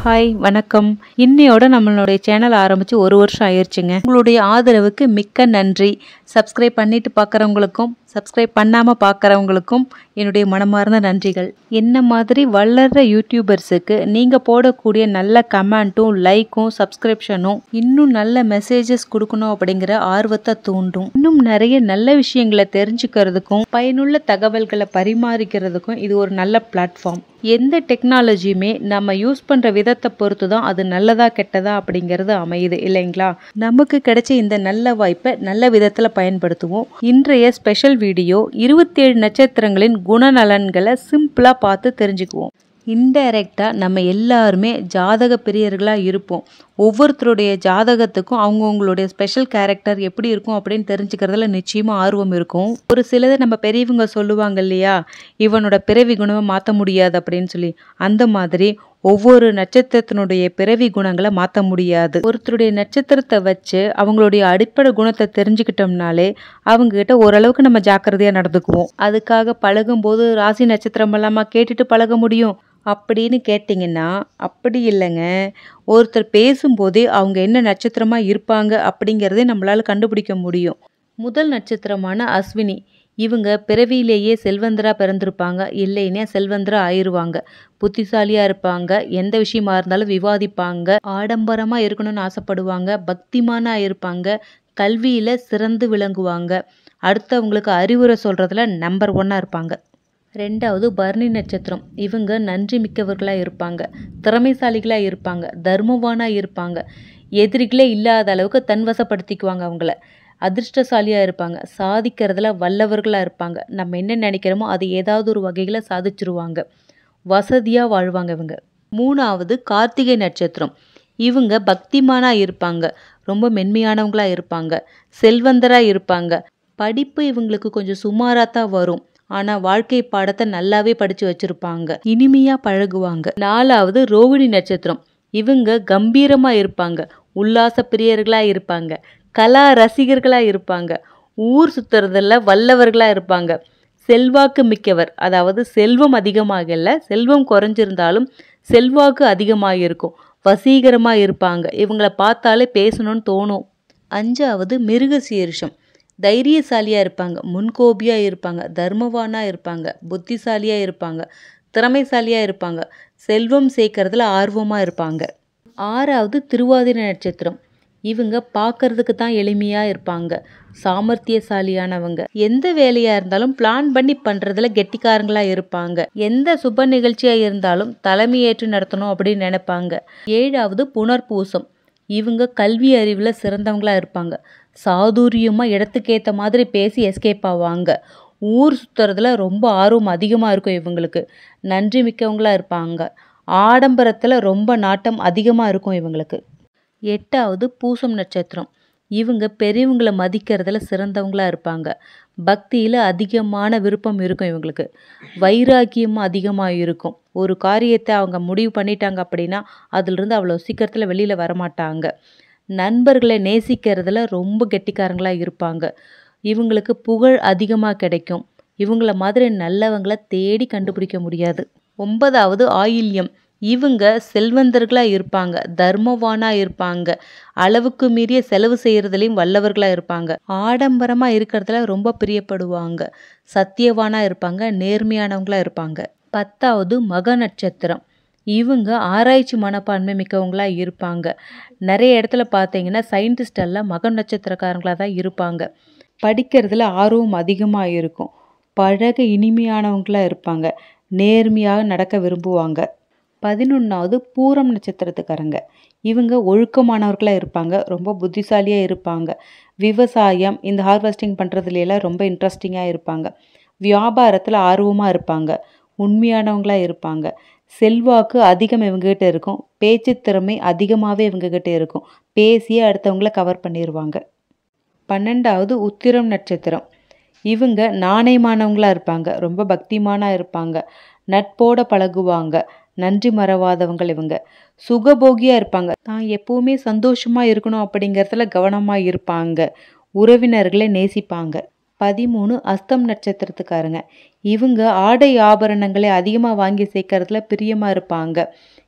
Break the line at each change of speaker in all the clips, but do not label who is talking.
hi வணக்கம் இன்னையோட நம்மளுடைய சேனல் ஆரம்பித்து ஒரு வருஷம் ஆயிடுச்சுங்க உங்களுடைய ஆதரவுக்கு மிக்க நன்றி சப்ஸ்கிரைப் பண்ணிட்டு பார்க்குறவங்களுக்கும் சப்ஸ்கிரைப் பண்ணாமல் பார்க்குறவங்களுக்கும் என்னுடைய மனமார்ந்த நன்றிகள் என்ன மாதிரி வளர்கிற யூடியூபர்ஸுக்கு நீங்கள் போடக்கூடிய நல்ல கமெண்ட்டும் லைக்கும் சப்ஸ்கிரிப்ஷனும் இன்னும் நல்ல மெசேஜஸ் கொடுக்கணும் அப்படிங்கிற ஆர்வத்தை தூண்டும் இன்னும் நிறைய நல்ல விஷயங்களை தெரிஞ்சுக்கிறதுக்கும் பயனுள்ள தகவல்களை பரிமாறிக்கிறதுக்கும் இது ஒரு நல்ல பிளாட்ஃபார்ம் எந்த டெக்னாலஜியுமே நம்ம யூஸ் பண்ணுற விதத்தை பொறுத்து தான் அது நல்லதா கெட்டதா அப்படிங்கிறது அமையுது இல்லைங்களா நமக்கு கிடைச்ச இந்த நல்ல வாய்ப்பை நல்ல விதத்தில் பயன்படுத்துவோம் இன்றைய ஸ்பெஷல் வீடியோ இருபத்தேழு நட்சத்திரங்களின் குணநலன்களை சிம்பிளாக பார்த்து தெரிஞ்சுக்குவோம் இன்டைரக்டாக நம்ம எல்லாருமே ஜாதக பிரியர்களாக இருப்போம் ஒவ்வொருத்தருடைய ஜாதகத்துக்கும் அவங்கவுங்களுடைய ஸ்பெஷல் கேரக்டர் எப்படி இருக்கும் அப்படின்னு தெரிஞ்சுக்கிறதுல நிச்சயமாக ஆர்வம் இருக்கும் ஒரு சிலதை நம்ம பெரியவங்க சொல்லுவாங்க இல்லையா இவனோட பிறவி குணமை மாற்ற முடியாது அப்படின்னு சொல்லி அந்த மாதிரி ஒவ்வொரு நட்சத்திரத்தினுடைய பிறவி குணங்களை மாற்ற முடியாது ஒருத்தருடைய நட்சத்திரத்தை வச்சு அவங்களுடைய அடிப்படை குணத்தை தெரிஞ்சுக்கிட்டோம்னாலே அவங்க கிட்ட ஓரளவுக்கு நம்ம ஜாக்கிரதையாக நடந்துக்குவோம் அதுக்காக பழகும்போது ராசி நட்சத்திரம் எல்லாமா கேட்டுட்டு பழக முடியும் அப்படின்னு கேட்டிங்கன்னா அப்படி இல்லைங்க ஒருத்தர் பேசும்போதே அவங்க என்ன நட்சத்திரமாக இருப்பாங்க அப்படிங்கிறதே நம்மளால் கண்டுபிடிக்க முடியும் முதல் நட்சத்திரமான அஸ்வினி இவங்க பிறவியிலேயே செல்வந்தரா பிறந்திருப்பாங்க இல்லைன்னா செல்வந்தரா ஆயிடுவாங்க புத்திசாலியாக இருப்பாங்க எந்த விஷயமா இருந்தாலும் விவாதிப்பாங்க ஆடம்பரமாக இருக்கணும்னு ஆசைப்படுவாங்க பக்திமானாக இருப்பாங்க கல்வியில் சிறந்து விளங்குவாங்க அடுத்தவங்களுக்கு அறிவுரை சொல்கிறதுல நம்பர் ஒன்னாக இருப்பாங்க ரெண்டாவது பரணி நட்சத்திரம் இவங்க நன்றி மிக்கவர்களாக இருப்பாங்க திறமைசாலிகளாக இருப்பாங்க தர்மவானாக இருப்பாங்க எதிரிகளே இல்லாத அளவுக்கு தன்வசப்படுத்திக்குவாங்க அவங்கள அதிர்ஷ்டசாலியாக இருப்பாங்க சாதிக்கிறதுல வல்லவர்களாக இருப்பாங்க நம்ம என்ன நினைக்கிறோமோ அது ஏதாவது ஒரு வகையில் சாதிச்சிருவாங்க வசதியாக வாழ்வாங்க இவங்க மூணாவது கார்த்திகை நட்சத்திரம் இவங்க பக்திமானாக இருப்பாங்க ரொம்ப மென்மையானவங்களாக இருப்பாங்க செல்வந்தராக இருப்பாங்க படிப்பு இவங்களுக்கு கொஞ்சம் சுமாராக தான் வரும் ஆனால் வாழ்க்கை பாடத்தை நல்லாவே படித்து வச்சுருப்பாங்க இனிமையாக பழகுவாங்க நாலாவது ரோகிணி நட்சத்திரம் இவங்க கம்பீரமாக இருப்பாங்க உல்லாச பிரியர்களாக இருப்பாங்க கலா ரசிகர்களாக இருப்பாங்க ஊர் சுற்றுறதில் வல்லவர்களாக இருப்பாங்க செல்வாக்கு மிக்கவர் அதாவது செல்வம் அதிகமாகல செல்வம் குறைஞ்சிருந்தாலும் செல்வாக்கு அதிகமாக இருக்கும் வசீகரமாக இருப்பாங்க இவங்கள பார்த்தாலே பேசணும்னு தோணும் அஞ்சாவது மிருக சீர்ஷம் தைரியசாலியாக இருப்பாங்க முன்கோபியாக இருப்பாங்க தர்மவானாக இருப்பாங்க புத்திசாலியாக இருப்பாங்க திறமைசாலியாக இருப்பாங்க செல்வம் சேர்க்கறதுல ஆர்வமாக இருப்பாங்க ஆறாவது திருவாதிரை நட்சத்திரம் இவங்க பார்க்கறதுக்கு தான் எளிமையாக இருப்பாங்க சாமர்த்தியசாலியானவங்க எந்த வேலையாக இருந்தாலும் பிளான் பண்ணி பண்ணுறதுல கெட்டிக்காரங்களாக இருப்பாங்க எந்த சுப நிகழ்ச்சியாக இருந்தாலும் தலைமையேற்று நடத்தணும் அப்படின்னு நினைப்பாங்க ஏழாவது புனர்பூசம் இவங்க கல்வி அறிவில் சிறந்தவங்களாக இருப்பாங்க சாதுரியமாக இடத்துக்கேற்ற மாதிரி பேசி எஸ்கேப் ஆவாங்க ஊர் சுற்றுறதுல ரொம்ப ஆர்வம் அதிகமாக இருக்கும் இவங்களுக்கு நன்றி மிக்கவங்களாக இருப்பாங்க ஆடம்பரத்தில் ரொம்ப நாட்டம் அதிகமாக இருக்கும் இவங்களுக்கு எட்டாவது பூசம் நட்சத்திரம் இவங்க பெரியவங்களை மதிக்கிறதுல சிறந்தவங்களாக இருப்பாங்க பக்தியில் அதிகமான விருப்பம் இருக்கும் இவங்களுக்கு வைராக்கியம் அதிகமாக இருக்கும் ஒரு காரியத்தை அவங்க முடிவு பண்ணிட்டாங்க அப்படின்னா அதிலிருந்து அவ்வளோ சீக்கிரத்தில் வெளியில் வரமாட்டாங்க நண்பர்களை நேசிக்கிறதுல ரொம்ப கெட்டிக்காரங்களாக இருப்பாங்க இவங்களுக்கு புகழ் அதிகமாக கிடைக்கும் இவங்கள மாதிரி நல்லவங்களை தேடி கண்டுபிடிக்க முடியாது ஒன்பதாவது ஆயில்யம் இவங்க செல்வந்தர்களாக இருப்பாங்க தர்மவானாக இருப்பாங்க அளவுக்கு மீறிய செலவு செய்கிறதுலையும் வல்லவர்களாக இருப்பாங்க ஆடம்பரமாக இருக்கிறதுல ரொம்ப பிரியப்படுவாங்க சத்தியவானாக இருப்பாங்க நேர்மையானவங்களாக இருப்பாங்க பத்தாவது மக நட்சத்திரம் இவங்க ஆராய்ச்சி மனப்பான்மை மிக்கவங்களாக இருப்பாங்க நிறைய இடத்துல பார்த்தீங்கன்னா சயின்டிஸ்ட் எல்லாம் மக நட்சத்திரக்காரங்களாக தான் இருப்பாங்க படிக்கிறதுல ஆர்வம் அதிகமாக இருக்கும் பழக இனிமையானவங்களாக இருப்பாங்க நேர்மையாக நடக்க விரும்புவாங்க பதினொன்றாவது பூரம் நட்சத்திரத்துக்காரங்க இவங்க ஒழுக்கமானவர்களாக இருப்பாங்க ரொம்ப புத்திசாலியாக இருப்பாங்க விவசாயம் இந்த ஹார்வெஸ்டிங் பண்ணுறதுலாம் ரொம்ப இன்ட்ரெஸ்டிங்காக இருப்பாங்க வியாபாரத்தில் ஆர்வமாக இருப்பாங்க உண்மையானவங்களாக இருப்பாங்க செல்வாக்கு அதிகம் இவங்ககிட்ட இருக்கும் பேச்சு திறமை அதிகமாகவே இவங்ககிட்ட இருக்கும் பேசியே அடுத்தவங்கள கவர் பண்ணிடுவாங்க பன்னெண்டாவது உத்திரம் நட்சத்திரம் இவங்க நாணயமானவங்களாக இருப்பாங்க ரொம்ப பக்திமானாக இருப்பாங்க நட்போட பழகுவாங்க நன்றி மறவாதவங்கள் இவங்க சுகபோகியாக இருப்பாங்க தான் எப்போவுமே சந்தோஷமாக இருக்கணும் அப்படிங்கிறதுல கவனமாக இருப்பாங்க உறவினர்களை நேசிப்பாங்க பதிமூணு அஸ்தம் நட்சத்திரத்துக்காரங்க இவங்க ஆடை ஆபரணங்களை அதிகமாக வாங்கி சேர்க்கறதுல பிரியமாக இருப்பாங்க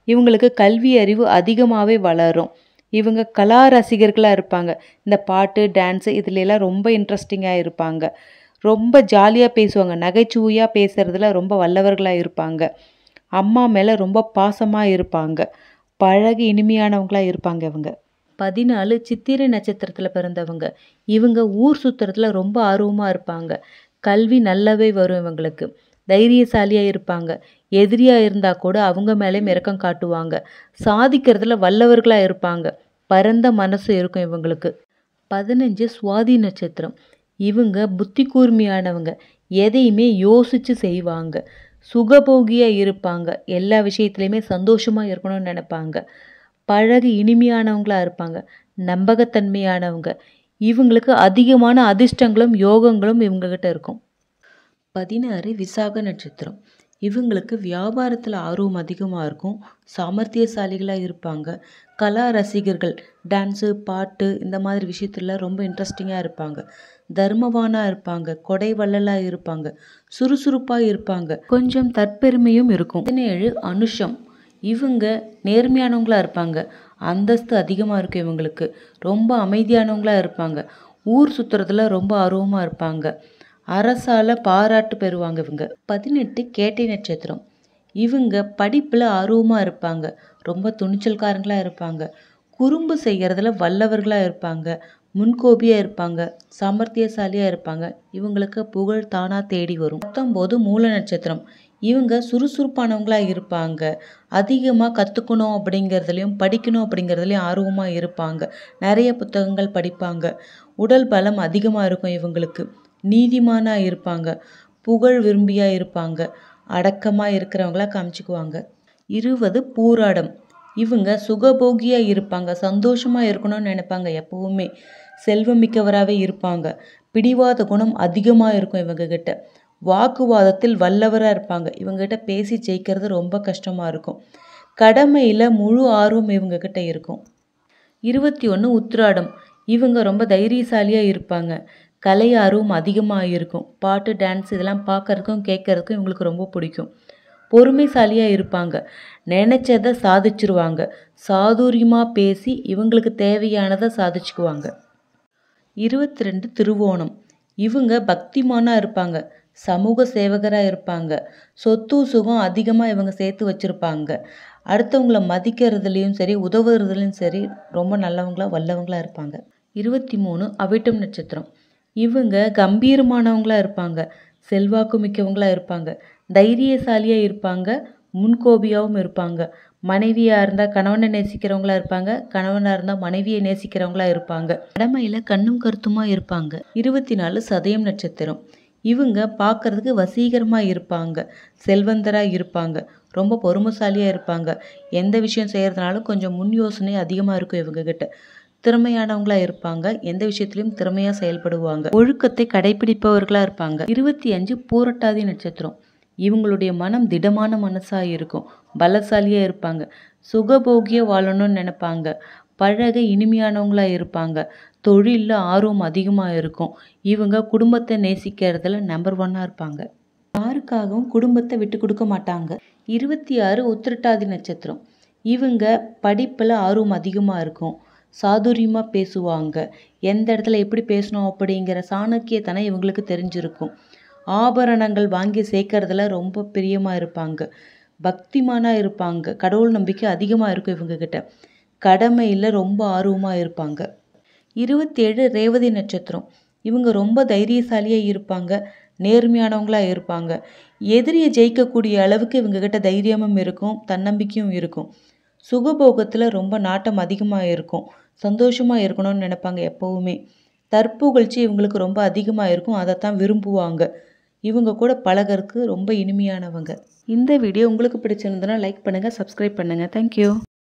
இவங்களுக்கு கல்வி அறிவு அதிகமாகவே வளரும் இவங்க கலா ரசிகர்களாக இருப்பாங்க இந்த பாட்டு டான்ஸு இதுல எல்லாம் ரொம்ப இன்ட்ரெஸ்டிங்காக இருப்பாங்க ரொம்ப ஜாலியாக பேசுவாங்க நகைச்சுவையாக பேசுகிறதுல ரொம்ப வல்லவர்களாக இருப்பாங்க அம்மா மேலே ரொம்ப பாசமாக இருப்பாங்க பழகி இனிமையானவங்களாக இருப்பாங்க இவங்க பதினாலு சித்திரை நட்சத்திரத்தில் பிறந்தவங்க இவங்க ஊர் சுற்றுறதுல ரொம்ப ஆர்வமாக இருப்பாங்க கல்வி நல்லாவே வரும் இவங்களுக்கு தைரியசாலியாக இருப்பாங்க எதிரியாக இருந்தால் கூட அவங்க மேலேயும் இரக்கம் காட்டுவாங்க சாதிக்கிறதுல வல்லவர்களாக இருப்பாங்க பரந்த மனசு இருக்கும் இவங்களுக்கு பதினஞ்சு சுவாதி நட்சத்திரம் இவங்க புத்தி கூர்மையானவங்க எதையுமே யோசித்து செய்வாங்க சுகபோகியாக இருப்பாங்க எல்லா விஷயத்துலையுமே சந்தோஷமாக இருக்கணும்னு நினைப்பாங்க பழகு இனிமையானவங்களாக இருப்பாங்க நம்பகத்தன்மையானவங்க இவங்களுக்கு அதிகமான அதிர்ஷ்டங்களும் யோகங்களும் இவங்ககிட்ட இருக்கும் பதினாறு விசாக நட்சத்திரம் இவங்களுக்கு வியாபாரத்தில் ஆர்வம் அதிகமாக இருக்கும் சாமர்த்தியசாலிகளாக இருப்பாங்க கலா ரசிகர்கள் டான்ஸு பாட்டு இந்த மாதிரி விஷயத்துல ரொம்ப இன்ட்ரெஸ்டிங்காக இருப்பாங்க தர்மவானாக இருப்பாங்க கொடை வள்ளலாக இருப்பாங்க சுறுசுறுப்பாக இருப்பாங்க கொஞ்சம் தற்பெருமையும் இருக்கும் பதினேழு அனுஷம் இவங்க நேர்மையானவங்களாக இருப்பாங்க அந்தஸ்து அதிகமாக இருக்கும் இவங்களுக்கு ரொம்ப அமைதியானவங்களாக இருப்பாங்க ஊர் சுற்றுறதுல ரொம்ப ஆர்வமாக இருப்பாங்க அரசால பாராட்டு பெறுவாங்க இவங்க பதினெட்டு கேட்டை நட்சத்திரம் இவங்க படிப்பில் ஆர்வமாக இருப்பாங்க ரொம்ப துணிச்சல்காரங்களாக இருப்பாங்க குறும்பு செய்கிறதுல வல்லவர்களாக இருப்பாங்க முன்கோபியாக இருப்பாங்க சாமர்த்தியசாலியாக இருப்பாங்க இவங்களுக்கு புகழ் தானாக தேடி வரும் பத்தொம்போது மூல நட்சத்திரம் இவங்க சுறுசுறுப்பானவங்களாக இருப்பாங்க அதிகமாக கற்றுக்கணும் அப்படிங்கிறதுலையும் படிக்கணும் அப்படிங்கிறதுலையும் ஆர்வமாக இருப்பாங்க நிறைய புத்தகங்கள் படிப்பாங்க உடல் பலம் அதிகமாக இருக்கும் இவங்களுக்கு நீதிமானாக இருப்பாங்க புகழ் விரும்பியாக இருப்பாங்க அடக்கமாக இருக்கிறவங்களா காமிச்சுக்குவாங்க இருபது பூராடம் இவங்க சுகபோகியாக இருப்பாங்க சந்தோஷமாக இருக்கணும்னு நினைப்பாங்க எப்போவுமே செல்வமிக்கவராகவே இருப்பாங்க பிடிவாத குணம் அதிகமாக இருக்கும் இவங்கக்கிட்ட வாக்குவாதத்தில் வல்லவராக இருப்பாங்க இவங்ககிட்ட பேசி ஜெயிக்கிறது ரொம்ப கஷ்டமாக இருக்கும் கடமையில் முழு ஆர்வம் இவங்கக்கிட்ட இருக்கும் இருபத்தி ஒன்று உத்திராடம் இவங்க ரொம்ப தைரியசாலியாக இருப்பாங்க கலை ஆர்வம் அதிகமாக இருக்கும் பாட்டு டான்ஸ் இதெல்லாம் பார்க்கறதுக்கும் கேட்கறதுக்கும் இவங்களுக்கு ரொம்ப பிடிக்கும் பொறுமைசாலியாக இருப்பாங்க நினச்சதை சாதிச்சிருவாங்க சாதுரியமாக பேசி இவங்களுக்கு தேவையானதை சாதிச்சுக்குவாங்க இருபத்தி ரெண்டு திருவோணம் இவங்க பக்திமானாக இருப்பாங்க சமூக சேவகராக இருப்பாங்க சொத்து சுகம் அதிகமாக இவங்க சேர்த்து வச்சுருப்பாங்க அடுத்தவங்கள மதிக்கிறதுலேயும் சரி உதவுறதுலையும் சரி ரொம்ப நல்லவங்களா வல்லவங்களா இருப்பாங்க இருபத்தி மூணு அவிட்டம் நட்சத்திரம் இவங்க கம்பீரமானவங்களா இருப்பாங்க செல்வாக்கு மிக்கவங்களா இருப்பாங்க தைரியசாலியாக இருப்பாங்க முன்கோபியாகவும் இருப்பாங்க மனைவியாக இருந்தால் கணவனை நேசிக்கிறவங்களா இருப்பாங்க கணவனாக இருந்தால் மனைவியை நேசிக்கிறவங்களா இருப்பாங்க கடமையில் கண்ணும் கருத்துமாக இருப்பாங்க இருபத்தி நாலு சதயம் நட்சத்திரம் இவங்க பார்க்கறதுக்கு வசீகரமாக இருப்பாங்க செல்வந்தராக இருப்பாங்க ரொம்ப பொறுமைசாலியாக இருப்பாங்க எந்த விஷயம் செய்கிறதுனாலும் கொஞ்சம் முன் யோசனை அதிகமாக இருக்கும் இவங்கக்கிட்ட திறமையானவங்களா இருப்பாங்க எந்த விஷயத்திலையும் திறமையாக செயல்படுவாங்க ஒழுக்கத்தை கடைபிடிப்பவர்களாக இருப்பாங்க இருபத்தி அஞ்சு பூரட்டாதி நட்சத்திரம் இவங்களுடைய மனம் திடமான மனசாக இருக்கும் பலசாலியாக இருப்பாங்க சுகபோகிய வாழணும்னு நினைப்பாங்க பழக இனிமையானவங்களா இருப்பாங்க தொழிலில் ஆர்வம் அதிகமாக இருக்கும் இவங்க குடும்பத்தை நேசிக்கிறதுல நம்பர் ஒன்னாக இருப்பாங்க யாருக்காகவும் குடும்பத்தை விட்டு கொடுக்க மாட்டாங்க இருபத்தி ஆறு உத்திரட்டாதி நட்சத்திரம் இவங்க படிப்பில் ஆர்வம் அதிகமாக இருக்கும் சாதுரியமாக பேசுவாங்க எந்த இடத்துல எப்படி பேசணும் அப்படிங்கிற சாணக்கியத்தனம் இவங்களுக்கு தெரிஞ்சிருக்கும் ஆபரணங்கள் வாங்கி சேர்க்கறதுல ரொம்ப பிரியமாக இருப்பாங்க பக்திமானாக இருப்பாங்க கடவுள் நம்பிக்கை அதிகமாக இருக்கும் இவங்கக்கிட்ட கடமையில் ரொம்ப ஆர்வமாக இருப்பாங்க இருபத்தேழு ரேவதி நட்சத்திரம் இவங்க ரொம்ப தைரியசாலியாக இருப்பாங்க நேர்மையானவங்களா இருப்பாங்க எதிரியை ஜெயிக்கக்கூடிய அளவுக்கு இவங்கக்கிட்ட தைரியமும் இருக்கும் தன்னம்பிக்கையும் இருக்கும் சுகபோகத்தில் ரொம்ப நாட்டம் அதிகமாக இருக்கும் சந்தோஷமாக இருக்கணும்னு நினைப்பாங்க எப்போவுமே தற்புகழ்ச்சி இவங்களுக்கு ரொம்ப அதிகமாக இருக்கும் அதை தான் விரும்புவாங்க இவங்க கூட பழகறதுக்கு ரொம்ப இனிமையானவங்க இந்த வீடியோ உங்களுக்கு பிடிச்சிருந்ததுன்னா லைக் பண்ணுங்கள் சப்ஸ்கிரைப் பண்ணுங்கள் தேங்க்யூ